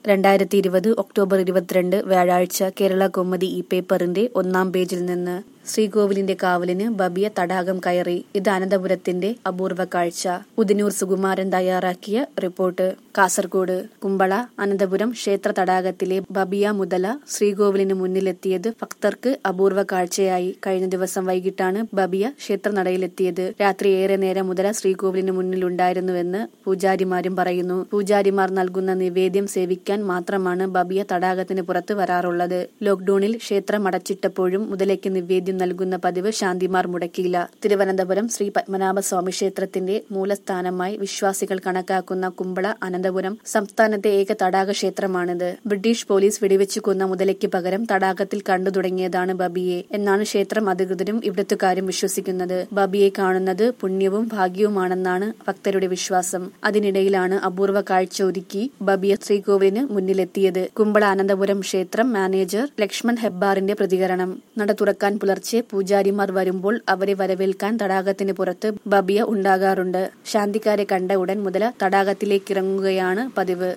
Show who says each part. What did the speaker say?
Speaker 1: രണ്ടായിരത്തി ഇരുപത് ഒക്ടോബർ ഇരുപത്തിരണ്ട് വ്യാഴാഴ്ച കേരള കൗമുദി ഈ പേപ്പറിന്റെ ഒന്നാം പേജിൽ നിന്ന് ശ്രീകോവിലിന്റെ കാവലിന് ബബിയ തടാകം കയറി ഇത് അനന്തപുരത്തിന്റെ അപൂർവ കാഴ്ച ഉദിനൂർ സുകുമാരൻ തയ്യാറാക്കിയ റിപ്പോർട്ട് കാസർഗോഡ് കുമ്പള അനന്തപുരം ക്ഷേത്ര തടാകത്തിലെ ബബിയ മുതല ശ്രീകോവിലിന് മുന്നിലെത്തിയത് ഭക്തർക്ക് അപൂർവ കാഴ്ചയായി കഴിഞ്ഞ ദിവസം വൈകിട്ടാണ് ബബിയ ക്ഷേത്രനടയിലെത്തിയത് രാത്രി ഏറെ നേരം മുതല ശ്രീകോവിലിന് മുന്നിലുണ്ടായിരുന്നുവെന്ന് പൂജാരിമാരും പറയുന്നു പൂജാരിമാർ നൽകുന്ന നിവേദ്യം സേവിക്കാൻ മാത്രമാണ് ബബിയ തടാകത്തിന് പുറത്ത് വരാറുള്ളത് ലോക്ഡൌണിൽ ക്ഷേത്രം അടച്ചിട്ടപ്പോഴും മുതലേക്ക് നിവേദ്യം നൽകുന്ന പതിവ് ശാന്തിമാർ മുടക്കിയില്ല തിരുവനന്തപുരം ശ്രീ പത്മനാഭസ്വാമി ക്ഷേത്രത്തിന്റെ മൂലസ്ഥാനമായി വിശ്വാസികൾ കണക്കാക്കുന്ന കുമ്പള അനന്തപുരം സംസ്ഥാനത്തെ ഏക തടാക ക്ഷേത്രമാണിത് ബ്രിട്ടീഷ് പോലീസ് വെടിവെച്ചു കൊന്ന മുതലയ്ക്ക് പകരം തടാകത്തിൽ കണ്ടു തുടങ്ങിയതാണ് ബബിയെ എന്നാണ് ക്ഷേത്രം അധികൃതരും ഇവിടത്തുകാരും വിശ്വസിക്കുന്നത് ബബിയെ കാണുന്നത് പുണ്യവും ഭാഗ്യവുമാണെന്നാണ് ഭക്തരുടെ വിശ്വാസം അതിനിടയിലാണ് അപൂർവ കാഴ്ച ഒരുക്കി ബബിയ ശ്രീകോവിലിന് മുന്നിലെത്തിയത് കുമ്പള അനന്തപുരം ക്ഷേത്രം മാനേജർ ലക്ഷ്മൺ ഹെബ്ബാറിന്റെ പ്രതികരണം നട തുറക്കാൻ പുലർച്ചെ പൂജാരിമാർ വരുമ്പോൾ അവരെ വരവേൽക്കാൻ തടാകത്തിന് പുറത്ത് ബബിയ ഉണ്ടാകാറുണ്ട് ശാന്തിക്കാരെ കണ്ട ഉടൻ മുതല തടാകത്തിലേക്കിറങ്ങുകയാണ് പതിവ്